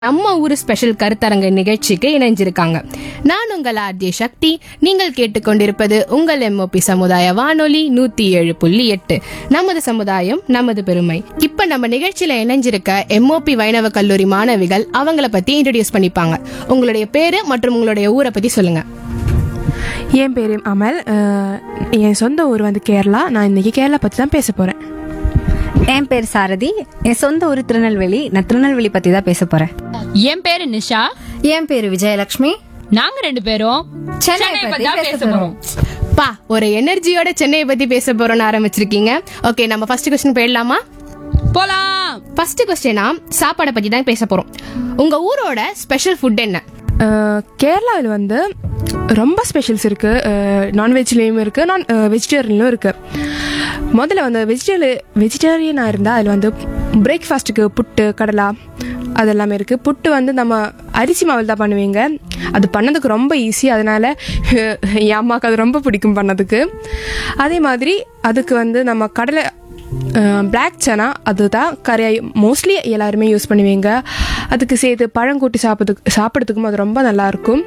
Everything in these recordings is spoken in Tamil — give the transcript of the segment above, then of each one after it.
நம்ம ஊர் ஸ்பெஷல் கருத்தரங்க நிகழ்ச்சிக்கு இணைஞ்சிருக்காங்க நான் உங்கள் ஆர்ஜே சக்தி நீங்கள் கேட்டுக்கொண்டிருப்பது உங்கள் எம்ஓபி சமுதாய வானொலி நூத்தி ஏழு புள்ளி எட்டு நமது சமுதாயம் நமது பெருமை இப்ப நம்ம நிகழ்ச்சியில இணைஞ்சிருக்க எம்ஓபி வைணவ கல்லூரி மாணவிகள் அவங்கள பத்தி இன்ட்ரடியூஸ் பண்ணிப்பாங்க உங்களுடைய பேரு மற்றும் உங்களுடைய ஊரை பத்தி சொல்லுங்க என் பேர் அமல் அஹ், என் சொந்த ஊர் வந்து கேரளா நான் இன்னைக்கு கேரளா பற்றி தான் பேச போகிறேன் என் பேர் சாரதி என் சொந்த ஊர் திருநெல்வேலி நான் திருநெல்வேலி பத்தி தான் பேச போறேன் என் பேரு நிஷா என் பேர் விஜயலட்சுமி நாங்க ரெண்டு பேரும் சென்னை சென்னை பத்தி பத்தி தான் பேச பேச போறோம் பா ஒரு எனர்ஜியோட சென்னையை பத்தி பேச போறோம்னு ஆரம்பிச்சிருக்கீங்க ஓகே நம்ம ஃபர்ஸ்ட் கொஸ்டின் போயிடலாமா போலாம் ஃபர்ஸ்ட் கொஸ்டினா சாப்பாடை பத்தி தான் பேச போறோம் உங்க ஊரோட ஸ்பெஷல் ஃபுட் என்ன கேரளாவில் வந்து ரொம்ப ஸ்பெஷல்ஸ் இருக்குது நான்வெஜ்லேயும் இருக்குது நான் வெஜிடேரியன்லையும் இருக்குது முதல்ல வந்து வெஜிடேரியன் வெஜிடேரியனாக இருந்தால் அதில் வந்து பிரேக்ஃபாஸ்ட்டுக்கு புட்டு கடலா அது எல்லாமே இருக்குது புட்டு வந்து நம்ம அரிசி மாவில் தான் பண்ணுவீங்க அது பண்ணதுக்கு ரொம்ப ஈஸி அதனால் என் அம்மாவுக்கு அது ரொம்ப பிடிக்கும் பண்ணதுக்கு அதே மாதிரி அதுக்கு வந்து நம்ம கடலை பிளாக் சனா அதுதான் கரையாய் மோஸ்ட்லி எல்லாருமே யூஸ் பண்ணுவீங்க அதுக்கு சேர்த்து பழங்கூட்டி சாப்பிட்றதுக்கு சாப்பிட்றதுக்கும் அது ரொம்ப நல்லாயிருக்கும்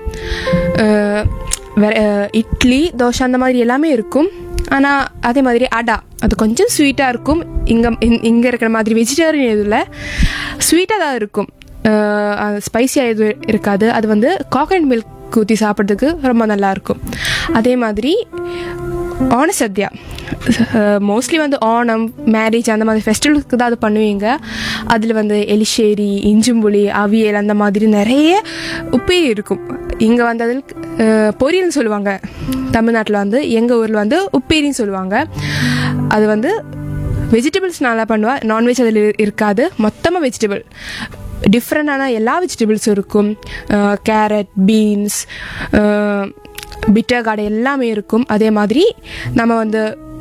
இட்லி தோசை அந்த மாதிரி எல்லாமே இருக்கும் ஆனால் அதே மாதிரி அடா அது கொஞ்சம் ஸ்வீட்டாக இருக்கும் இங்கே இங்கே இருக்கிற மாதிரி வெஜிடேரியன் இதில் ஸ்வீட்டாக தான் இருக்கும் ஸ்பைசியாக எதுவும் இருக்காது அது வந்து காக்கனட் மில்க் ஊற்றி சாப்பிட்றதுக்கு ரொம்ப நல்லாயிருக்கும் அதே மாதிரி ஓண சத்யா மோஸ்ட்லி வந்து ஓணம் மேரேஜ் அந்த மாதிரி ஃபெஸ்டிவலுக்கு தான் அது பண்ணுவீங்க அதில் வந்து எலிஷேரி இஞ்சும்புளி அவியல் அந்த மாதிரி நிறைய உப்பே இருக்கும் இங்கே வந்து அதில் அஹ், பொரியல்னு சொல்லுவாங்க தமிழ்நாட்டில் வந்து எங்கள் ஊரில் வந்து உப்பேரின்னு சொல்லுவாங்க அது வந்து வெஜிடபிள்ஸ் நல்லா பண்ணுவா நான்வெஜ் அதில் இருக்காது மொத்தமாக வெஜிடபிள் டிஃப்ரெண்டான எல்லா வெஜிடபிள்ஸும் இருக்கும் கேரட் பீன்ஸ் பிட்டர் காடை எல்லாமே இருக்கும் அதே மாதிரி நம்ம வந்து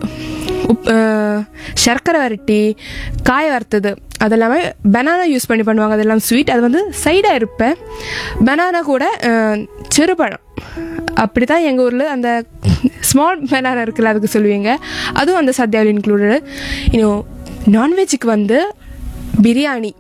உப் அஹ், சர்க்கரை வரட்டி காய வறுத்தது அதெல்லாமே பனானா யூஸ் பண்ணி பண்ணுவாங்க அதெல்லாம் ஸ்வீட் அது வந்து சைடாக இருப்பேன் பனானா கூட அஹ், சிறுபழம் அப்படி தான் எங்கள் ஊரில் அந்த ஸ்மால் பனானா இருக்குல்ல அதுக்கு சொல்லுவீங்க அதுவும் அந்த சத்யாவில் இன்க்ளூடடு இன்னும் நான்வெஜ்ஜுக்கு வந்து பிரியாணி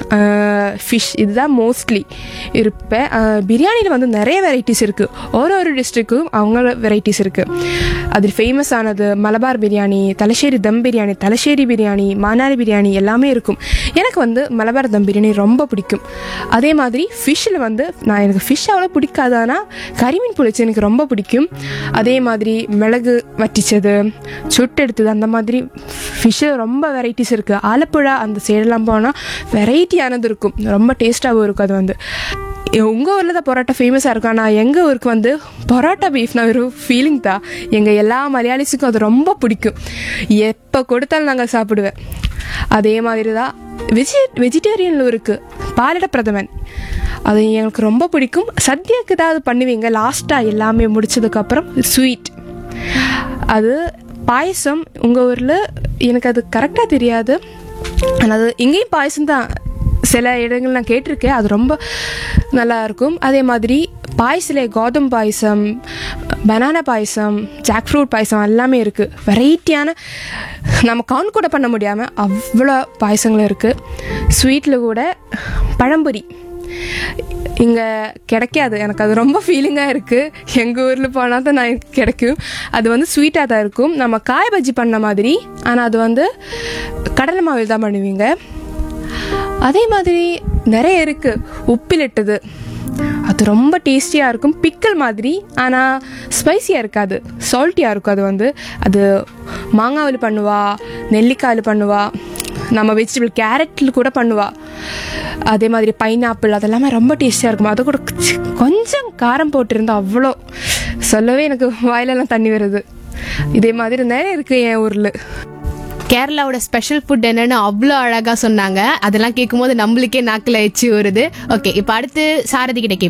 ஃபிஷ் இதுதான் மோஸ்ட்லி இருப்பேன் பிரியாணியில் வந்து நிறைய வெரைட்டிஸ் இருக்குது ஒரு ஒரு டிஸ்ட்ரிக்கும் அவங்க வெரைட்டிஸ் இருக்குது அதில் ஃபேமஸ் ஆனது மலபார் பிரியாணி தலശ്ശേരി தம் பிரியாணி தலശ്ശേരി பிரியாணி மானாரி பிரியாணி எல்லாமே இருக்கும் எனக்கு வந்து மலபார் தம் பிரியாணி ரொம்ப பிடிக்கும் அதே மாதிரி ஃபிஷ்ஷில் வந்து நான் எனக்கு ஃபிஷ் அவ்வளோ பிடிக்காது ஆனால் கறிமீன் புளிச்சு எனக்கு ரொம்ப பிடிக்கும் அதே மாதிரி மிளகு வட்டிச்சது சுட்டெடுத்தது அந்த மாதிரி ஃபிஷ்ஷு ரொம்ப வெரைட்டிஸ் இருக்குது ஆலப்புழா அந்த சைடெல்லாம் போனால் வெரைட்டியானது இருக்கும் ரொம்ப டேஸ்ட்டாகவும் இருக்கும் அது வந்து உங்கள் ஊரில் தான் பரோட்டா ஃபேமஸாக இருக்கும் ஆனால் எங்கள் ஊருக்கு வந்து பரோட்டா பீஃப்னா ஒரு ஃபீலிங் தான் எங்கள் எல்லா மலையாளிஸுக்கும் அது ரொம்ப பிடிக்கும் எப்போ கொடுத்தாலும் நாங்கள் சாப்பிடுவேன் அதே மாதிரி தான் வெஜி வெஜிடேரியனில் இருக்குது பாலட பிரதமன் அது எனக்கு ரொம்ப பிடிக்கும் சத்யாக்கு தான் அது பண்ணுவீங்க லாஸ்ட்டாக எல்லாமே முடிச்சதுக்கப்புறம் ஸ்வீட் அது பாயசம் உங்கள் ஊரில் எனக்கு அது கரெக்டாக தெரியாது ஆனால் அது இங்கேயும் பாயசம் தான் சில இடங்கள் நான் கேட்டிருக்கேன் அது ரொம்ப நல்லா இருக்கும் அதே மாதிரி பாயசிலே கோதம் payasam banana payasam jackfruit payasam எல்லாமே இருக்குது வெரைட்டியான நம்ம கவுண்ட் கூட பண்ண முடியாமல் அவ்வளோ பாயசங்களும் இருக்குது ஸ்வீட்டில் கூட பழம்பொரி இங்கே கிடைக்காது எனக்கு அது ரொம்ப ஃபீலிங்காக இருக்குது எங்கள் ஊரில் போனால் தான் நான் எனக்கு கிடைக்கும் அது வந்து ஸ்வீட்டாக தான் இருக்கும் நம்ம காய் பஜ்ஜி பண்ண மாதிரி ஆனால் அது வந்து கடலை மாவில் தான் பண்ணுவீங்க அதே மாதிரி நிறைய இருக்குது உப்பிலிட்டது அது ரொம்ப டேஸ்டியாக இருக்கும் பிக்கல் மாதிரி ஆனால் ஸ்பைசியாக இருக்காது சால்ட்டியாக இருக்கும் அது வந்து அது மாங்காவில் பண்ணுவா நெல்லிக்காயில் பண்ணுவா நம்ம வெஜிடபிள் கேரட்டில் கூட பண்ணுவா அதே மாதிரி பைனாப்பிள் அதெல்லாமே ரொம்ப டேஸ்டியாக இருக்கும் அது கூட சி- கொஞ்சம் காரம் போட்டிருந்தா அவ்வளோ சொல்லவே எனக்கு வாயிலெல்லாம் தண்ணி வருது இதே மாதிரி நிறைய இருக்குது என் ஊரில் கேரளாவோட ஸ்பெஷல் ஃபுட் என்னன்னு அவ்வளோ அழகா சொன்னாங்க அதெல்லாம் கேட்கும்போது நம்மளுக்கே நாக்கில் எச்சு வருது ஓகே இப்போ அடுத்து சாரதி கிட்ட கேட்போம்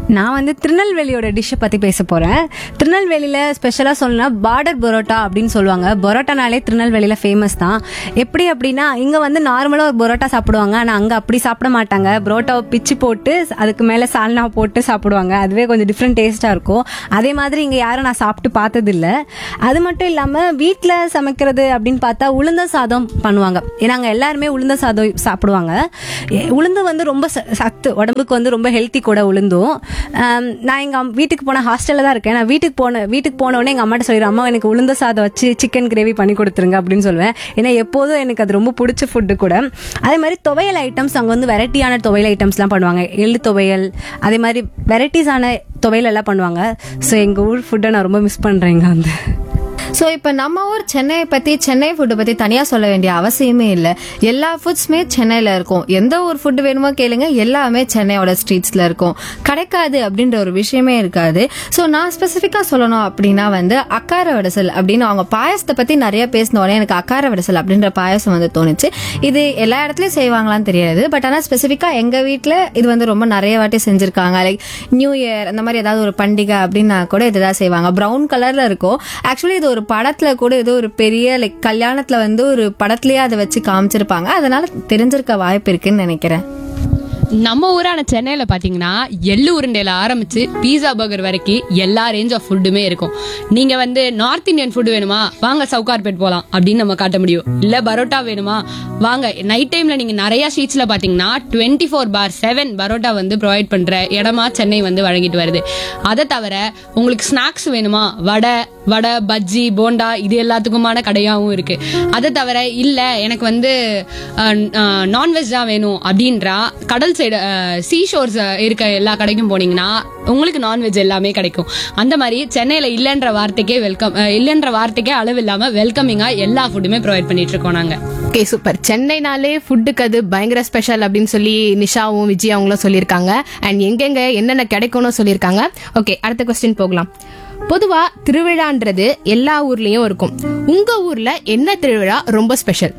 நான் வந்து திருநெல்வேலியோட டிஷ்ஷை பற்றி பேச போகிறேன் திருநெல்வேலியில் ஸ்பெஷலாக சொல்லணும்னா பார்டர் பரோட்டா அப்படின்னு சொல்லுவாங்க பரோட்டானாலே திருநெல்வேலியில் ஃபேமஸ் தான் எப்படி அப்படின்னா இங்கே வந்து நார்மலாக ஒரு பரோட்டா சாப்பிடுவாங்க ஆனால் அங்கே அப்படி சாப்பிட மாட்டாங்க பரோட்டாவை பிச்சு போட்டு அதுக்கு மேலே சால்னா போட்டு சாப்பிடுவாங்க அதுவே கொஞ்சம் டிஃப்ரெண்ட் டேஸ்ட்டாக இருக்கும் அதே மாதிரி இங்கே யாரும் நான் சாப்பிட்டு பார்த்ததில்ல அது மட்டும் இல்லாமல் வீட்டில் சமைக்கிறது அப்படின்னு பார்த்தா உளுந்த சாதம் பண்ணுவாங்க ஏன்னா அங்கே எல்லாருமே உளுந்த சாதம் சாப்பிடுவாங்க எ- உளுந்து வந்து ரொம்ப ச- சத்து உடம்புக்கு வந்து ரொம்ப ஹெல்த்தி கூட உளுந்தும் ஆம், நான் எங்கள் வீட்டுக்கு போன ஹாஸ்டலில் தான் இருக்கேன் நான் வீட்டுக்கு போன வீட்டுக்கு போன உடனே எங்கள் அம்மாட்ட சொல்லிடுறேன் அம்மா எனக்கு உளுந்த சாதம் வச்சு சிக்கன் கிரேவி பண்ணி கொடுத்துருங்க அப்படின்னு சொல்லுவேன் ஏன்னா எப்போதும் எனக்கு அது ரொம்ப பிடிச்ச ஃபுட்டு கூட அதே மாதிரி துவையல் ஐட்டம்ஸ் அங்கே வந்து வெரைட்டியான துவையல் ஐட்டம்ஸ்லாம் பண்ணுவாங்க எள்ளு துவையல் அதே மாதிரி வெரைட்டிஸான துவையல் எல்லாம் பண்ணுவாங்க ஸோ எங்கள் ஊர் ஃபுட்டை நான் ரொம்ப மிஸ் பண்ணுறேங்க வந்து ஸோ இப்போ நம்ம ஊர் சென்னையை பற்றி சென்னை ஃபுட்டை பற்றி தனியாக சொல்ல வேண்டிய அவசியமே இல்லை எல்லா ஃபுட்ஸுமே சென்னையில் இருக்கும் எந்த ஒரு ஃபுட்டு வேணுமோ கேளுங்க எல்லாமே சென்னையோட ஸ்ட்ரீட்ஸில் இருக்கும் கிடைக்காது அப்படின்ற ஒரு விஷயமே இருக்காது ஸோ நான் ஸ்பெசிஃபிக்காக சொல்லணும் அப்படின்னா வந்து அக்கார வடசல் அப்படின்னு அவங்க பாயசத்தை பற்றி நிறைய பேசின உடனே எனக்கு அக்கார வடசல் அப்படின்ற பாயசம் வந்து தோணுச்சு இது எல்லா இடத்துலையும் செய்வாங்களான்னு தெரியாது பட் ஆனால் ஸ்பெசிஃபிக்காக எங்கள் வீட்டில் இது வந்து ரொம்ப நிறைய வாட்டி செஞ்சுருக்காங்க லைக் நியூ இயர் அந்த மாதிரி ஏதாவது ஒரு பண்டிகை அப்படின்னா கூட இதுதான் செய்வாங்க ப்ரௌன் கலரில் இருக்கும் ஆக்சுவலி இது ஒரு படத்துல கூட ஏதோ ஒரு பெரிய லைக் கல்யாணத்துல வந்து ஒரு படத்துலயே அதை வச்சு காமிச்சிருப்பாங்க அதனால தெரிஞ்சிருக்க வாய்ப்பு இருக்குன்னு நினைக்கிறேன் நம்ம ஊரான சென்னையில பாத்தீங்கன்னா எள்ளு உருண்டையில ஆரம்பிச்சு பீஸா பர்கர் வரைக்கும் எல்லா ரேஞ்ச் ஆஃப் ஃபுட்டுமே இருக்கும் நீங்க வந்து நார்த் இந்தியன் ஃபுட் வேணுமா வாங்க சவுகார்பேட் போலாம் அப்படின்னு நம்ம காட்ட முடியும் இல்ல பரோட்டா வேணுமா வாங்க நைட் டைம்ல நீங்க நிறைய ஸ்ட்ரீட்ஸ்ல பாத்தீங்கன்னா twenty four by seven parotta வந்து ப்ரொவைட் பண்ற இடமா சென்னை வந்து வழங்கிட்டு வருது அதை தவிர உங்களுக்கு ஸ்நாக்ஸ் வேணுமா வடை வடை பஜ்ஜி போண்டா இது எல்லாத்துக்குமான கடையாவும் இருக்கு அதை தவிர இல்ல எனக்கு வந்து நான்வெஜ் தான் வேணும் அப்படின்றா கடல் சைடு சீ ஷோர்ஸ் இருக்க எல்லா கடைக்கும் போனீங்கன்னா உங்களுக்கு நான்வெஜ் எல்லாமே கிடைக்கும் அந்த மாதிரி சென்னையில இல்லைன்ற வார்த்தைக்கே வெல்கம் இல்லைன்ற வார்த்தைக்கே அளவு இல்லாம வெல்கமிங்கா எல்லா ஃபுட்டுமே ப்ரொவைட் பண்ணிட்டு இருக்கோம் நாங்க ஓகே சூப்பர் சென்னைனாலே ஃபுட்டுக்கு அது பயங்கர ஸ்பெஷல் அப்படின்னு சொல்லி நிஷாவும் விஜய் அவங்களும் சொல்லியிருக்காங்க அண்ட் எங்கெங்க என்னென்ன கிடைக்கும்னு சொல்லியிருக்காங்க ஓகே அடுத்த கொஸ்டின் போகலாம் பொதுவா திருவிழான்றது எல்லா ஊர்லயும் இருக்கும் உங்க ஊர்ல என்ன திருவிழா ரொம்ப ஸ்பெஷல்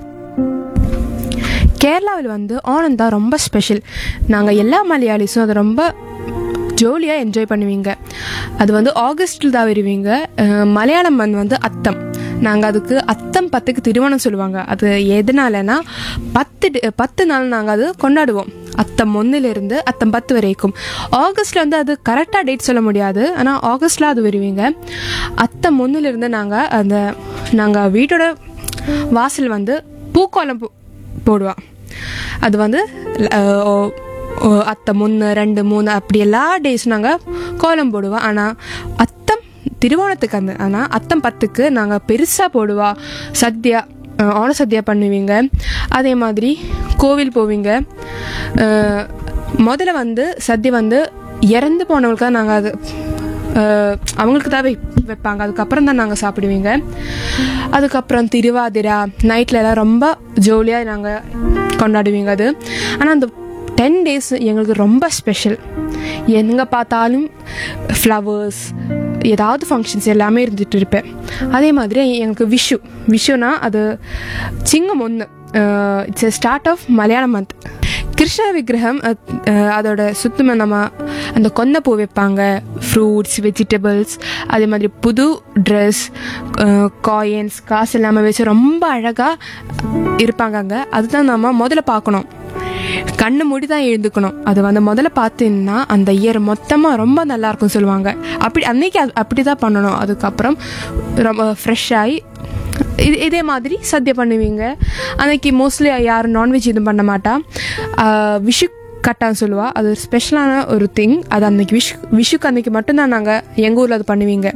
கேரளாவில் வந்து ஓணம் தான் ரொம்ப ஸ்பெஷல் நாங்கள் எல்லா மலையாளிஸும் அதை ரொம்ப ஜோலியாக என்ஜாய் பண்ணுவீங்க அது வந்து ஆகஸ்டில் தான் வருவீங்க அஹ் மலையாளம் மண் வந்து அத்தம் நாங்கள் அதுக்கு அத்தம் பத்துக்கு திருமணம் சொல்லுவாங்க அது எதனாலனா பத்து டி- பத்து நாள் நாங்கள் அது கொண்டாடுவோம் அத்தம் ஒன்றிலிருந்து அத்தம் பத்து வரைக்கும் ஆகஸ்டில் வந்து அது கரெக்டாக டேட் சொல்ல முடியாது ஆனால் ஆகஸ்டில் அது வருவீங்க அத்தம் ஒன்றிலிருந்து நாங்கள் அந்த நாங்கள் வீட்டோட வாசல் வந்து பூக்கோலம் போ- போடுவா அது வந்து அஹ், ஓ- ஓ, அத்தை ஒன்று ரெண்டு மூணு அப்படி எல்லா டேஸ் நாங்கள் கோலம் போடுவோம் ஆனால் அத்தம் திருவோணத்துக்கு அந்த ஆனால் அத்தம் பத்துக்கு நாங்கள் பெருசாக போடுவா சத்யா அஹ், ஓண சத்யா பண்ணுவீங்க அதே மாதிரி கோவில் போவீங்க அஹ், முதல்ல வந்து சத்யா வந்து இறந்து போனவங்களுக்கு நாங்கள் அது அஹ், அவங்களுக்கு தான் வை- வைப்பாங்க அதுக்கப்புறம் தான் நாங்கள் சாப்பிடுவீங்க அதுக்கப்புறம் திருவாதிரா நைட்டில் எல்லாம் ரொம்ப ஜோலியாக நாங்கள் கொண்டாடுவீங்க அது ஆனால் அந்த டென் டேஸ் எங்களுக்கு ரொம்ப ஸ்பெஷல் எங்கே பார்த்தாலும் ஃப்ளவர்ஸ் ஏதாவது ஃபங்க்ஷன்ஸ் எல்லாமே இருந்துட்டு இருப்பேன் அதே மாதிரி எங்களுக்கு விஷு விஷுனா அது சிங்கம் ஒன்று இட்ஸ் ஸ்டார்ட் ஆஃப் மலையாள மந்த் கிருஷ்ண விக்கிரகம் அத்- அஹ், அதோட சுத்தமாக நம்ம அந்த கொன்ன பூ வைப்பாங்க ஃப்ரூட்ஸ் வெஜிடபிள்ஸ் அதே மாதிரி புது ட்ரெஸ் காயின்ஸ் காசு எல்லாமே வச்சு ரொம்ப அழகாக இருப்பாங்க அங்கே அதுதான் நம்ம முதல்ல பார்க்கணும் கண்ணு மூடி தான் எழுந்துக்கணும் அது வந்து முதல்ல பார்த்தீங்கன்னா அந்த இயர் மொத்தமாக ரொம்ப நல்லா இருக்கும்னு சொல்லுவாங்க அப்படி அன்னைக்கு அது அப்படி தான் பண்ணணும் அதுக்கப்புறம் ரொம்ப ஃப்ரெஷ் ஆகி இது இதே மாதிரி சத்யா பண்ணுவீங்க அன்னைக்கு மோஸ்ட்லி யாரும் நான்வெஜ் எதுவும் பண்ண மாட்டா ஆஹ் விஷு கட்டான்னு சொல்லுவா அது ஒரு ஸ்பெஷலான ஒரு திங் அது அன்னைக்கு விஷு விஷுக்கு அன்னைக்கு மட்டும்தான் நாங்கள் எங்கள் ஊரில் அது பண்ணுவீங்க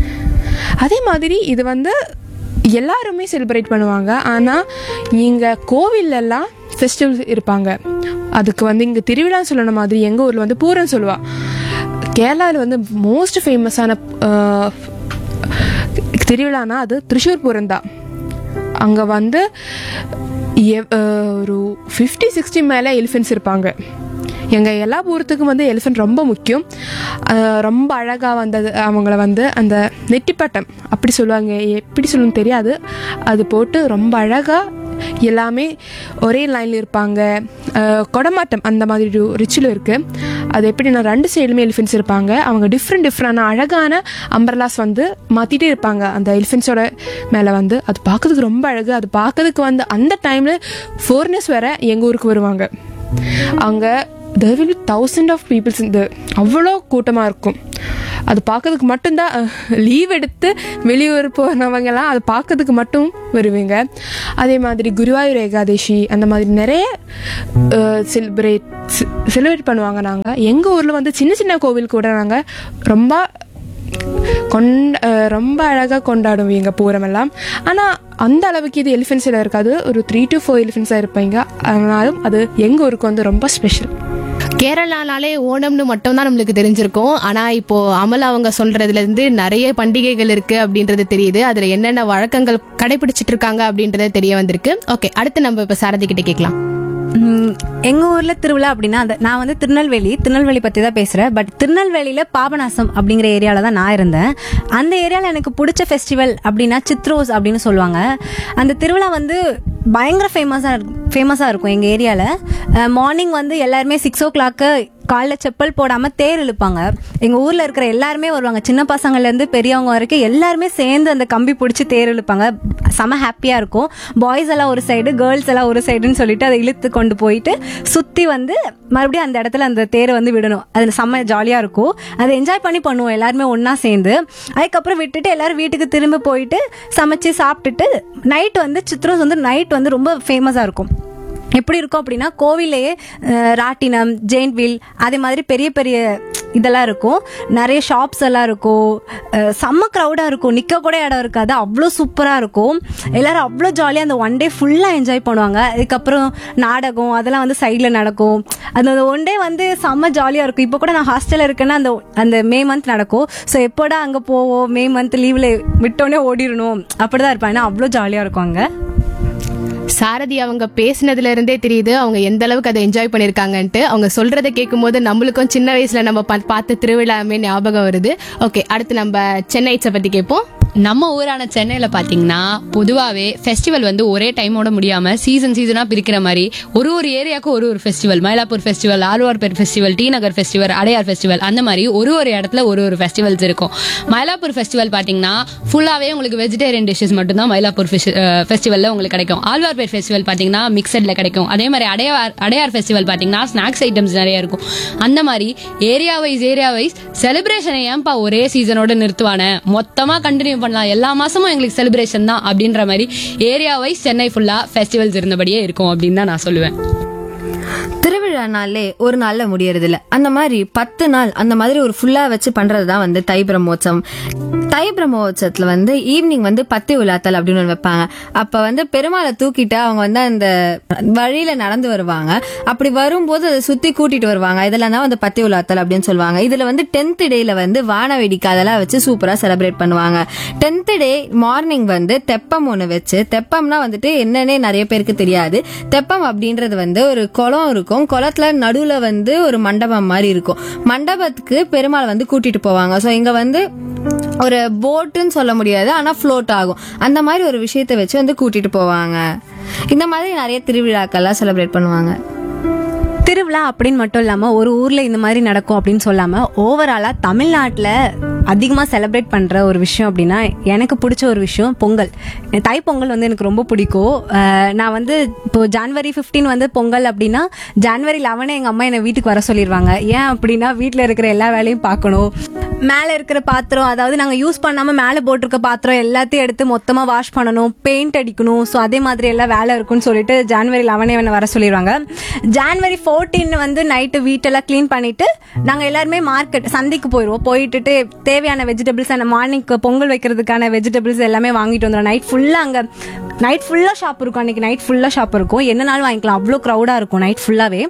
அதே மாதிரி இது வந்து எல்லாருமே செலிப்ரேட் பண்ணுவாங்க ஆனால் இங்கே கோவில்லெல்லாம் ஃபெஸ்டிவல்ஸ் இருப்பாங்க அதுக்கு வந்து இங்கே திருவிழான்னு சொல்லணும் மாதிரி எங்கள் ஊரில் வந்து பூரம் சொல்லுவா கேரளாவில் வந்து மோஸ்ட் ஃபேமஸான திருவிழானா அது திருஷூர் பூரம் தான் அங்கே வந்து எவ்- அஹ் ஒரு ஃபிஃப்டி சிக்ஸ்டி மேலே எலிஃபென்ட்ஸ் இருப்பாங்க எங்கள் எல்லா ஊரத்துக்கும் வந்து எலிஃபென்ட் ரொம்ப முக்கியம் அஹ் ரொம்ப அழகாக வந்தது அவங்கள வந்து அந்த நெட்டிப்பட்டம் அப்படி சொல்லுவாங்க எப்படி சொல்லணும்னு தெரியாது அது போட்டு ரொம்ப அழகாக எல்லாமே ஒரே லைனில் இருப்பாங்க அஹ் கொடமாட்டம் அந்த மாதிரி ஒரு ரிச்சுவல் இருக்குது அது எப்படின்னா ரெண்டு சைடுமே எலிஃபென்ட்ஸ் இருப்பாங்க அவங்க டிஃப்ரெண்ட் டிஃப்ரெண்டான அழகான அம்பர்லாஸ் வந்து மாற்றிட்டே இருப்பாங்க அந்த எலிஃபென்ட்ஸோட மேலே வந்து அது பார்க்கறதுக்கு ரொம்ப அழகு அது பார்க்கறதுக்கு வந்து அந்த டைமில் ஃபோர்னஸ் வேற எங்கள் ஊருக்கு வருவாங்க அங்கே there will be thousand of peoples இந்த அவ்வளோ கூட்டமாக இருக்கும் அது பார்க்கறதுக்கு மட்டும்தான் லீவ் எடுத்து வெளியூர் போனவங்கலாம் அது பார்க்கறதுக்கு மட்டும் வருவீங்க அதே மாதிரி குருவாயூர் ஏகாதசி அந்த மாதிரி நிறைய செலிப்ரேட் செலிப்ரேட் பண்ணுவாங்க நாங்கள் எங்கள் ஊரில் வந்து சின்ன சின்ன கோவில் கூட நாங்கள் ரொம்ப கொண்ட அஹ் ரொம்ப அழகாக கொண்டாடுவீங்க பூரமெல்லாம் ஆனால் அந்த அளவுக்கு இது எலிஃபென்ட்ஸில் இருக்காது ஒரு த்ரீ டு ஃபோர் எலிஃபென்ட்ஸாக இருப்பீங்க ஆனாலும் அது எங்கள் ஊருக்கு வந்து ரொம்ப ஸ்பெஷல் கேரளானாலே ஓணம்னு மட்டும் தான் நம்மளுக்கு தெரிஞ்சிருக்கும் ஆனா இப்போ அமல் அவங்க சொல்றதுல இருந்து நிறைய பண்டிகைகள் இருக்கு அப்படின்றது தெரியுது அதுல என்னென்ன வழக்கங்கள் கடைபிடிச்சிட்டு இருக்காங்க அப்படின்றது தெரிய வந்திருக்கு ஓகே அடுத்து நம்ம இப்ப சாரதி கிட்ட கேட்கலாம் ம், எங்க ஊர்ல திருவிழா அப்படின்னா அந்த- நான் வந்து திருநெல்வேலி திருநெல்வேலி பத்தி தான் பேசுறேன் பட் திருநெல்வேலியில பாபநாசம் அப்படிங்கிற ஏரியால தான் நான் இருந்தேன் அந்த ஏரியால எனக்கு பிடிச்ச ஃபெஸ்டிவல் அப்படின்னா சித்ரோஸ் அப்படின்னு சொல்லுவாங்க அந்த திருவிழா வந்து பயங்கர ஃபேமஸா ஃபேமஸா இருக்கும் எங்க ஏரியால மார்னிங் வந்து எல்லாருமே சிக்ஸ் ஓ கிளாக்கு காலைல செப்பல் போடாம தேர் இழுப்பாங்க எங்க ஊர்ல இருக்கிற எல்லாருமே வருவாங்க சின்ன பசங்கள்ல இருந்து பெரியவங்க வரைக்கும் எல்லாருமே சேர்ந்து அந்த கம்பி பிடிச்சி தேர் இழுப்பாங்க செம ஹாப்பியா இருக்கும் பாய்ஸ் எல்லாம் ஒரு சைடு கேர்ள்ஸ் எல்லாம் ஒரு சைடுன்னு சொல்லிட்டு அதை இழுத்து கொண்டு போயிட்டு சுத்தி வந்து மறுபடியும் அந்த இடத்துல அந்த தேரை வந்து விடணும் அது செம்ம ஜாலியா இருக்கும் அதை என்ஜாய் பண்ணி பண்ணுவோம் எல்லாருமே ஒண்ணா சேர்ந்து அதுக்கப்புறம் விட்டுட்டு எல்லாரும் வீட்டுக்கு திரும்ப போயிட்டு சமைச்சு சாப்பிட்டுட்டு நைட் வந்து சித்ரோஸ் வந்து நைட் வந்து ரொம்ப ஃபேமஸா இருக்கும் எப்படி இருக்கும் அப்படின்னா கோவிலேயே அஹ், ராட்டினம் ஜெயின் வீல் அதே மாதிரி பெரிய பெரிய இதெல்லாம் இருக்கும் நிறைய ஷாப்ஸ் எல்லாம் இருக்கும் அஹ், செம்ம க்ரௌடாக இருக்கும் நிற்க கூட இடம் இருக்காது அவ்வளோ சூப்பராக இருக்கும் எல்லாரும் அவ்வளோ ஜாலியாக அந்த ஒன் டே ஃபுல்லாக என்ஜாய் பண்ணுவாங்க அதுக்கப்புறம் நாடகம் அதெல்லாம் வந்து சைடில் நடக்கும் அந்த ஒன் டே வந்து செம்ம ஜாலியாக இருக்கும் இப்போ கூட நான் ஹாஸ்டலில் இருக்கேன்னா அந்த அந்த மே மந்த் நடக்கும் ஸோ எப்போடா அங்கே போவோம் மே மந்த் லீவில் விட்டோன்னே ஓடிடணும் அப்படி தான் இருப்பாங்க ஏன்னா அவ்வளோ ஜாலியாக இருக்கும் அங்கே சாரதி அவங்க பேசினதுல இருந்தே தெரியுது அவங்க எந்த அளவுக்கு அதை என்ஜாய் பண்ணிருக்காங்கன்ட்டு அவங்க சொல்றதை கேட்கும்போது நம்மளுக்கும் சின்ன வயசுல நம்ம பா- பார்த்த திருவிழாமே ஞாபகம் வருது ஓகே அடுத்து நம்ம சென்னைட்ஸை பத்தி கேட்போம் நம்ம ஊரான சென்னையில பாத்தீங்கன்னா பொதுவாவே ஃபெஸ்டிவல் வந்து ஒரே டைமோட முடியாம சீசன் சீசனா பிரிக்கிற மாதிரி ஒரு ஒரு ஏரியாவுக்கு ஒரு ஒரு festival Mylapore festival Alwarpet festival T Nagar festival Adyar festival அந்த மாதிரி ஒரு ஒரு இடத்துல ஒரு ஒரு ஃபெஸ்டிவல்ஸ் இருக்கும் மயிலாப்பூர் ஃபெஸ்டிவல் பாத்தீங்கன்னா ஃபுல்லாவே உங்களுக்கு வெஜிடேரியன் டிஷ்ஷஸ் மட்டும்தான் மயிலாப்பூர் ஃபெஸ்டிவல்ல உங்களுக்கு கிடைக்கும் ஆழ்வார்பேட் ஃபெஸ்டிவல் பாத்தீங்கன்னா மிக்சட்ல கிடைக்கும் அதே மாதிரி அடையார் அடையார் ஃபெஸ்டிவல் பாத்தீங்கன்னா ஸ்நாக்ஸ் ஐட்டம்ஸ் நிறைய இருக்கும் அந்த மாதிரி ஏரியா வைஸ் ஏரியா வைஸ் செலிப்ரேஷனை ஏன்பா ஒரே சீசனோட நிறுத்துவானே மொத்தமா கண்டினியூ பண்ணலாம் எல்லா மாசமும் எங்களுக்கு செலிப்ரேஷன் தான் அப்படின்ற மாதிரி ஏரியா வைஸ் சென்னை ஃபுல்லா ஃபெஸ்டிவல்ஸ் இருந்தபடியே இருக்கும் அப்படின்னு தான் நான் சொல்லுவேன் திருவிழா நாள்லே ஒரு நாள்ல முடியறது இல்ல அந்த மாதிரி பத்து நாள் அந்த மாதிரி ஒரு ஃபுல்லா வச்சு பண்றது தான் வந்து தை பிரம்மோற்சவம் தை பிரம்மோற்சவத்துல வந்து ஈவினிங் வந்து பத்தி உலாத்தல் அப்படின்னு ஒன்று வைப்பாங்க அப்ப வந்து பெருமாளை தூக்கிட்டு அவங்க வந்து அந்த வழியில நடந்து வருவாங்க அப்படி வரும்போது அதை சுத்தி கூட்டிட்டு வருவாங்க இதெல்லாம் தான் வந்து பத்தி உலாத்தல் அப்படின்னு சொல்லுவாங்க இதுல வந்து டென்த் டேல வந்து வான வெடிக்கை அதெல்லாம் வச்சு சூப்பரா செலிப்ரேட் பண்ணுவாங்க டென்த் டே மார்னிங் வந்து தெப்பம் ஒன்று வச்சு தெப்பம்னா வந்துட்டு என்னன்னே நிறைய பேருக்கு தெரியாது தெப்பம் அப்படின்றது வந்து ஒரு குளம் இருக்கும் குளத்துல நடுவுல வந்து ஒரு மண்டபம் மாதிரி இருக்கும் மண்டபத்துக்கு பெருமாள் வந்து கூட்டிட்டு போவாங்க ஸோ இங்க வந்து ஒரு போட்டுன்னு சொல்ல முடியாது ஆனா ஃப்ளோட் ஆகும் அந்த மாதிரி ஒரு விஷயத்தை வச்சு வந்து கூட்டிட்டு போவாங்க இந்த மாதிரி நிறைய திருவிழாக்கள்லாம் செலிப்ரேட் பண்ணுவாங்க திருவிழா அப்படின்னு மட்டும் இல்லாம ஒரு ஊர்ல இந்த மாதிரி நடக்கும் அப்படின்னு சொல்லாம ஓவராலா தமிழ்நாட்டுல அதிகமா செலிப்ரேட் பண்ற ஒரு விஷயம் அப்படின்னா எனக்கு பிடிச்ச ஒரு விஷயம் பொங்கல் தை பொங்கல் வந்து எனக்கு ரொம்ப பிடிக்கும் அஹ் நான் வந்து இப்போ ஜான்வரி 15 வந்து பொங்கல் அப்படின்னா ஜான்வரி லெவனே எங்க அம்மா என்னை வீட்டுக்கு வர சொல்லிடுவாங்க ஏன் அப்படின்னா வீட்டில் இருக்கிற எல்லா வேலையும் பார்க்கணும் மேலே இருக்கிற பாத்திரம் அதாவது நாங்கள் யூஸ் பண்ணாமல் மேலே போட்டிருக்க பாத்திரம் எல்லாத்தையும் எடுத்து மொத்தமாக வாஷ் பண்ணணும் பெயிண்ட் அடிக்கணும் ஸோ அதே மாதிரி எல்லாம் வேலை இருக்குன்னு சொல்லிட்டு ஜான்வரி லெவனே என்ன வர சொல்லிடுவாங்க ஜான்வரி ஃபோர்டீன் வந்து நைட்டு வீட்டெல்லாம் க்ளீன் பண்ணிட்டு நாங்கள் எல்லாருமே மார்க்கெட் சந்தைக்கு போயிடுவோம் போயிட்டுட்டு தேவையான வெஜிடபிள்ஸ் அந்த மார்னிங்க்கு பொங்கல் வைக்கிறதுக்கான வெஜிடபிள்ஸ் எல்லாமே வாங்கிட்டு வந்துடும் நைட் ஃபுல்லாக அங்கே நைட் ஃபுல்லாக ஷாப் இருக்கும் அன்னைக்கு நைட் ஃபுல்லாக ஷாப் இருக்கும் என்னனாலும் வாங்கிக்கலாம் அவ்வளோ க்ரௌடாக இருக்கும் நைட் ஃபுல்லாகவே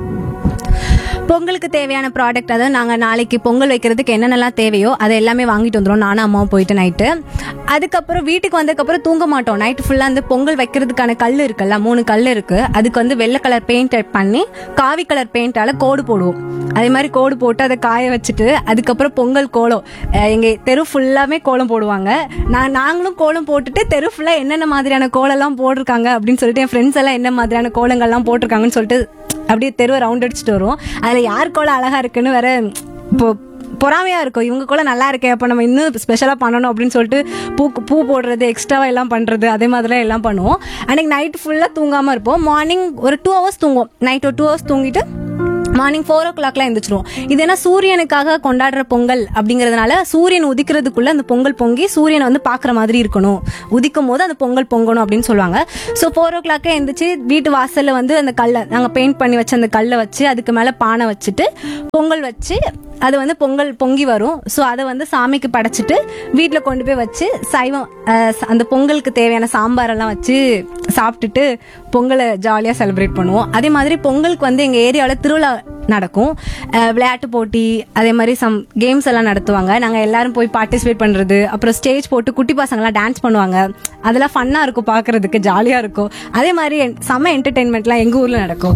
பொங்கலுக்கு தேவையான ப்ராடக்ட் அதாவது நாங்கள் நாளைக்கு பொங்கல் வைக்கிறதுக்கு என்னென்னலாம் தேவையோ அதை எல்லாமே வாங்கிட்டு வந்துடும் நானும் அம்மாவும் போயிட்டு நைட்டு அதுக்கப்புறம் வீட்டுக்கு வந்ததுக்கப்புறம் தூங்க மாட்டோம் நைட்டு ஃபுல்லாக அந்த பொங்கல் வைக்கிறதுக்கான கல் இருக்குல்ல மூணு கல் இருக்கு அதுக்கு வந்து வெள்ளை கலர் பெயிண்ட் பண்ணி காவி கலர் பெயிண்டால கோடு போடுவோம் அதே மாதிரி கோடு போட்டு அதை காய வச்சுட்டு அதுக்கப்புறம் பொங்கல் கோலம் அஹ் எங்க தெரு ஃபுல்லாமே கோலம் போடுவாங்க நான் நாங்களும் கோலம் போட்டுட்டு தெரு ஃபுல்லா என்னென்ன மாதிரியான கோலம்லாம் போட்டிருக்காங்க அப்படின்னு சொல்லிட்டு என் ஃப்ரெண்ட்ஸ் எல்லாம் என்ன மாதிரியான கோலங்கள்லாம் போட்டிருக்காங்கன்னு சொல்லிட்டு அப்படியே தெருவை ரவுண்ட் அடிச்சுட்டு வருவோம் அதுல யார் கோலம் அழகா இருக்குன்னு வேற இப்போ பொறாமையா இருக்கும் இவங்க கூட நல்லா இருக்கே அப்போ நம்ம இன்னும் ஸ்பெஷலாக பண்ணணும் அப்படின்னு சொல்லிட்டு பூ பூ போடுறது எக்ஸ்ட்ராவா எல்லாம் பண்றது அதே மாதிரிலாம் எல்லாம் பண்ணுவோம் அன்னைக்கு நைட் ஃபுல்லாக தூங்காம இருப்போம் மார்னிங் ஒரு டூ ஹவர்ஸ் தூங்குவோம் நைட் ஒரு டூ ஹவர்ஸ் தூங்கிட்டு மார்னிங் ஃபோர் ஓ கிளாக்லாம் எழுந்திரிச்சிருவோம் இது என்ன சூரியனுக்காக கொண்டாடுற பொங்கல் அப்படிங்கறதுனால சூரியன் உதிக்கிறதுக்குள்ள அந்த பொங்கல் பொங்கி சூரியனை வந்து பார்க்குற மாதிரி இருக்கணும் உதிக்கும் போது அந்த பொங்கல் பொங்கணும் அப்படின்னு சொல்லுவாங்க ஸோ ஃபோர் ஓ கிளாக்கே எழுந்திரிச்சு வீட்டு வாசல்ல வந்து அந்த கல்லை நாங்கள் பெயிண்ட் பண்ணி வச்ச அந்த கல்லை வச்சு அதுக்கு மேலே பானை வச்சுட்டு பொங்கல் வச்சு அது வந்து பொங்கல் பொங்கி வரும் ஸோ அதை வந்து சாமிக்கு படைச்சிட்டு வீட்டில் கொண்டு போய் வச்சு சைவம் அஹ், ச- அந்த பொங்கலுக்கு தேவையான சாம்பாரெல்லாம் வச்சு சாப்பிட்டுட்டு பொங்கலை ஜாலியாக செலிப்ரேட் பண்ணுவோம் அதே மாதிரி பொங்கலுக்கு வந்து எங்கள் ஏரியாவில் திருவிழா நடக்கும் அஹ், விளையாட்டு போட்டி அதே மாதிரி சம் கேம்ஸ் எல்லாம் நடத்துவாங்க நாங்கள் எல்லாரும் போய் பார்ட்டிசிபேட் பண்ணுறது அப்புறம் ஸ்டேஜ் போட்டு குட்டி பசங்களாம் டான்ஸ் பண்ணுவாங்க அதெல்லாம் ஃபன்னாக இருக்கும் பார்க்கறதுக்கு ஜாலியாக இருக்கும் அதே மாதிரி என்- செம்ம என்டர்டெயின்மெண்ட்லாம் எங்கள் ஊரில் நடக்கும்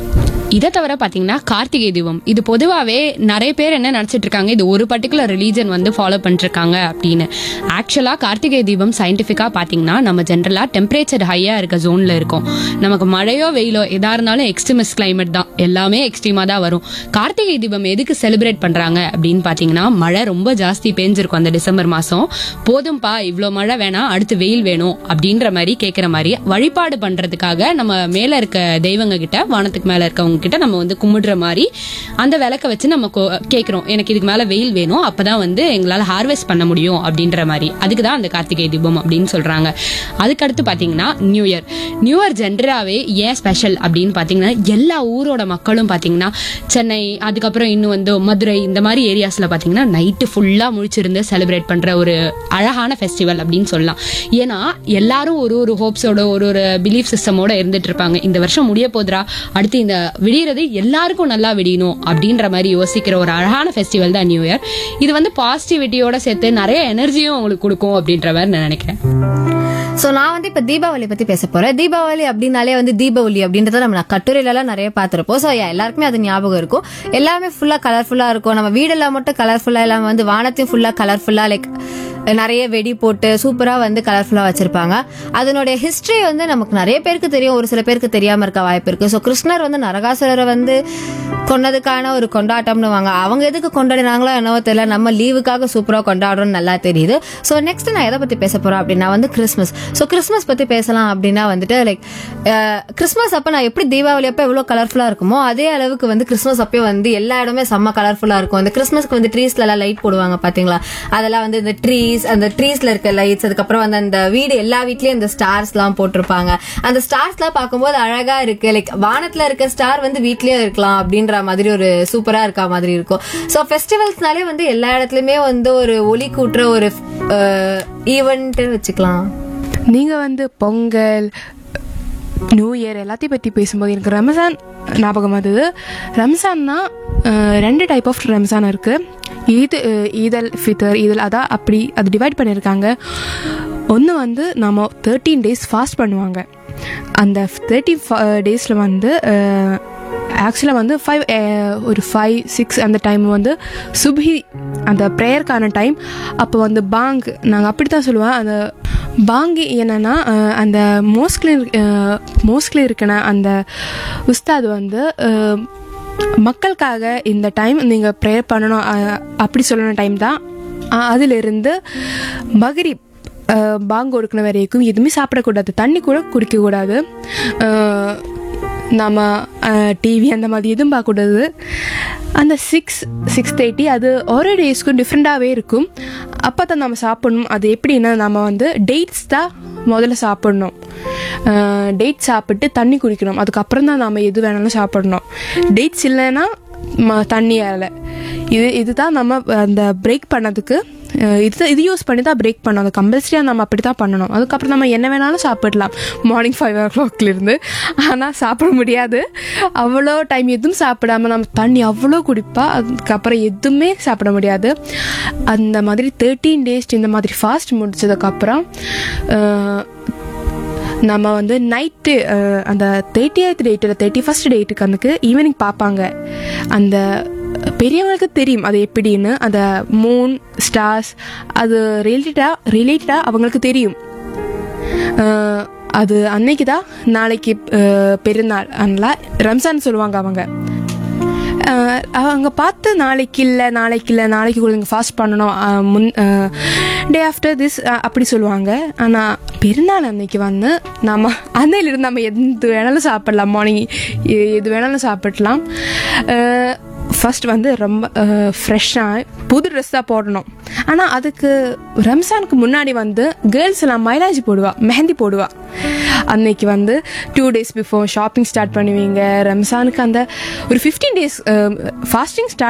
இதை தவிர பாத்தீங்கன்னா கார்த்திகை தீபம் இது பொதுவாகவே நிறைய பேர் என்ன நினைச்சிட்டு இருக்காங்க இது ஒரு பர்டிகுலர் ரிலீஜன் வந்து ஃபாலோ பண்ணிருக்காங்க அப்படின்னு ஆக்சுவலா கார்த்திகை தீபம் சயின்டிஃபிக்கா பாத்தீங்கன்னா நம்ம ஜென்ரலா டெம்பரேச்சர் ஹையா இருக்க ஜோன்ல இருக்கும் நமக்கு மழையோ வெயிலோ எதா இருந்தாலும் எக்ஸ்ட்ரீமஸ் கிளைமேட் தான் எல்லாமே எக்ஸ்ட்ரீமா தான் வரும் கார்த்திகை தீபம் எதுக்கு செலிப்ரேட் பண்றாங்க அப்படின்னு பாத்தீங்கன்னா மழை ரொம்ப ஜாஸ்தி பெஞ்சிருக்கும் அந்த டிசம்பர் மாசம் போதும்பா இவ்வளோ மழை வேணாம் அடுத்து வெயில் வேணும் அப்படின்ற மாதிரி கேட்குற மாதிரி வழிபாடு பண்றதுக்காக நம்ம மேல இருக்க தெய்வங்க கிட்ட வானத்துக்கு மேல இருக்கவங்க கிட்ட நம்ம வந்து கும்பிடுற மாதிரி அந்த விளக்க வச்சு நம்ம கோ- கேட்கிறோம் எனக்கு இதுக்கு மேல வெயில் வேணும் அப்பதான் வந்து எங்களால ஹார்வெஸ்ட் பண்ண முடியும் அப்படின்ற மாதிரி அதுக்கு தான் அந்த கார்த்திகை தீபம் அப்படின்னு சொல்றாங்க அதுக்கடுத்து பாத்தீங்கன்னா நியூ இயர் நியூ இயர் ஜென்ரலாவே ஏன் ஸ்பெஷல் அப்படின்னு பாத்தீங்கன்னா எல்லா ஊரோட மக்களும் பாத்தீங்கன்னா சென்னை அதுக்கப்புறம் இன்னும் வந்து மதுரை இந்த மாதிரி ஏரியாஸ்ல பாத்தீங்கன்னா நைட்டு ஃபுல்லா முழிச்சிருந்து செலிப்ரேட் பண்ற ஒரு அழகான ஃபெஸ்டிவல் அப்படின்னு சொல்லலாம் ஏன்னா எல்லாரும் ஒரு ஒரு ஹோப்ஸோட ஒரு ஒரு பிலீஃப் சிஸ்டமோட இருந்துட்டு இருப்பாங்க இந்த வருஷம் முடிய போதுரா அடுத்து இந்த விடியறது எல்லாருக்கும் நல்லா விடியணும் அப்படின்ற மாதிரி யோசிக்கிற ஒரு அழகான ஃபெஸ்டிவல் தான் நியூ இயர் இது வந்து பாசிட்டிவிட்டியோட சேர்த்து நிறைய எனர்ஜியும் உங்களுக்கு கொடுக்கும் அப்படின்ற மாதிரி நான் நினைக்கிறேன் சோ நான் வந்து இப்ப தீபாவளி பத்தி பேச போறேன் தீபாவளி அப்படின்னாலே வந்து தீபாவளி அப்படின்றத நம்ம கட்டுரையில எல்லாம் நிறைய பார்த்திருப்போம் சோ எல்லாருக்குமே அது ஞாபகம் இருக்கும் எல்லாமே ஃபுல்லா கலர்ஃபுல்லா இருக்கும் நம்ம வீடெல்லாம் மட்டும் கலர்ஃபுல்லா எல்லாம் வந்து வானத்தையும் ஃபுல்லா கலர்ஃபுல்லா லைக் நிறைய வெடி போட்டு சூப்பரா வந்து கலர்ஃபுல்லா வச்சிருப்பாங்க அதனுடைய ஹிஸ்டரி வந்து நமக்கு நிறைய பேருக்கு தெரியும் ஒரு சில பேருக்கு தெரியாம இருக்க வாய்ப்பு இருக்கு ஸோ கிருஷ்ணர் வந்து நரகாசுரரை வந்து கொன்னதுக்கான ஒரு கொண்டாட்டம்னு வாங்க அவங்க எதுக்கு கொண்டாடினாங்களோ என்னவோ தெரியல நம்ம லீவுக்காக சூப்பரா கொண்டாடுறோம்னு நல்லா தெரியுது ஸோ நெக்ஸ்ட் நான் எதை பத்தி பேச போறேன் அப்படின்னா வந்து கிறிஸ்மஸ் ஸோ கிறிஸ்மஸ் பத்தி பேசலாம் அப்படின்னா வந்துட்டு லைக் கிறிஸ்மஸ் அப்ப நான் எப்படி தீபாவளி அப்ப எவ்வளவு கலர்ஃபுல்லா இருக்குமோ அதே அளவுக்கு வந்து கிறிஸ்மஸ் அப்பயே வந்து எல்லா இடமே செம்ம கலர்ஃபுல்லா இருக்கும் அந்த கிறிஸ்மஸ்க்கு வந்து ட்ரீஸ்ல எல்லாம் லைட் போடுவாங்க பாத்தீங்களா அதெல்லாம் வந்து இந்த ட்ரீஸ் அந்த ட்ரீஸ்ல இருக்க லைட்ஸ் அதுக்கப்புறம் வந்து அந்த வீடு எல்லா வீட்லயும் இந்த ஸ்டார்ஸ் எல்லாம் போட்டிருப்பாங்க அந்த ஸ்டார்ஸ் எல்லாம் பார்க்கும்போது அழகா இருக்கு லைக் வானத்துல இருக்க ஸ்டார் வந்து வீட்லயே இருக்கலாம் அப்படின்ற மாதிரி ஒரு சூப்பரா இருக்க மாதிரி இருக்கும் ஸோ ஃபெஸ்டிவல்ஸ்னாலே வந்து எல்லா இடத்துலயுமே வந்து ஒரு ஒளி கூட்டுற ஒரு ஈவெண்ட் வச்சுக்கலாம் நீங்க வந்து பொங்கல் நியூ இயர் எல்லாத்தையும் பற்றி பேசும்போது எனக்கு ரம்ஜான் ஞாபகம் வந்தது ரம்ஜான்னா அஹ், ரெண்டு டைப் ஆஃப் ரம்ஜான் இருக்கு ஈத் அஹ், ஈதல் ஃபித்தர் ஈதல் அதா அப்படி அது டிவைட் பண்ணியிருக்காங்க ஒன்று வந்து நம்ம தேர்ட்டீன் டேஸ் ஃபாஸ்ட் பண்ணுவாங்க அந்த தேர்ட்டி டேஸில் வந்து ஆக்சுவலாக வந்து ஃபைவ் ஒரு ஃபைவ் சிக்ஸ் அந்த டைம் வந்து சுப்ஹி அந்த ப்ரேயருக்கான டைம் அப்போ வந்து பாங்க் நாங்கள் அப்படி தான் சொல்லுவோம் அந்த பாங்கு என்னன்னா அஹ், அந்த மோஸ்ட்லி மோஸ்ட்லி இருக்கிற அந்த உஸ்தாத் வந்து அஹ், மக்களுக்காக இந்த டைம் நீங்கள் ப்ரேயர் பண்ணணும் அஹ், அப்படி சொல்லணும் டைம் தான் அஹ், அதிலிருந்து மகரிப் அஹ், பாங்கு கொடுக்கணும் வரைக்கும் எதுவுமே சாப்பிடக்கூடாது தண்ணி கூட குடிக்கக்கூடாது அஹ், நம்ம டிவி அந்த மாதிரி எதுவும் பார்க்கக்கூடாது அந்த சிக்ஸ் சிக்ஸ் தேர்ட்டி அது ஒரே டேஸ்க்கும் டிஃப்ரெண்ட்டாகவே இருக்கும் அப்போ தான் நம்ம சாப்பிடணும் அது எப்படின்னா நம்ம வந்து டேட்ஸ் தான் முதல்ல சாப்பிடணும் டேட் சாப்பிட்டு தண்ணி குடிக்கணும் அதுக்கப்புறம் தான் நம்ம எது வேணாலும் சாப்பிடணும் டேட்ஸ் இல்லைன்னா ம- தண்ணி ஆகலை இது இதுதான் நம்ம அந்த பிரேக் பண்ணதுக்கு அஹ், இது இது யூஸ் பண்ணி தான் பிரேக் பண்ணணும் அது கம்பல்சரியாக நம்ம அப்படி தான் பண்ணணும் அதுக்கப்புறம் நம்ம என்ன வேணாலும் சாப்பிடலாம் மார்னிங் ஃபைவ் ஓ கிளாக்லேருந்து ஆனால் சாப்பிட முடியாது அவ்வளோ டைம் எதுவும் சாப்பிடாம நம்ம தண்ணி அவ்வளோ குடிப்பா அதுக்கப்புறம் எதுவுமே சாப்பிட முடியாது அந்த மாதிரி தேர்ட்டீன் டேஸ் இந்த மாதிரி ஃபாஸ்ட் முடிச்சதுக்கப்புறம் அஹ், நம்ம வந்து நைட்டு அந்த தேர்ட்டி எய்த் டேட்டில் தேர்ட்டி ஃபஸ்ட் டேட்டுக்கு அன்னைக்கு ஈவினிங் பார்ப்பாங்க அந்த பெரியவங்களுக்கு தெரியும் அது எப்படின்னு அந்த மூன் ஸ்டார்ஸ் அது ரிலேட்டடாக ரிலேட்டடாக அவங்களுக்கு தெரியும் அஹ், அது அன்னைக்கு தான் நாளைக்கு அஹ், பெருநாள் அதனால் ரம்ஜான் சொல்லுவாங்க அவங்க அஹ் அவங்க பார்த்து நாளைக்கு இல்லை நாளைக்கு இல்லை நாளைக்கு கூட ஃபாஸ்ட் பண்ணணும் அஹ் முன் டே ஆஃப்டர் திஸ் அப்படி சொல்லுவாங்க ஆனால் பெருநாள் அன்னைக்கு வந்து நம்ம அன்னையிலிருந்து நம்ம எது வேணாலும் சாப்பிடலாம் மார்னிங் எது வேணாலும் சாப்பிடலாம் ஃபர்ஸ்ட் வந்து ரொம்ப ஃப்ரெஷ்ஷாக புது ட்ரெஸ் தான் போடணும் ஆனால் அதுக்கு ரம்ஜானுக்கு முன்னாடி வந்து கேர்ள்ஸ் எல்லாம் மைலாஜி போடுவா மெஹந்தி போடுவா அன்னைக்கு வந்து two days before shopping start பண்ணுவீங்க ரம்ஜானுக்கு அந்த ஒரு ஃபிஃப்டீன் டேஸ் ஃபாஸ்டிங் ஸ்டார்ட்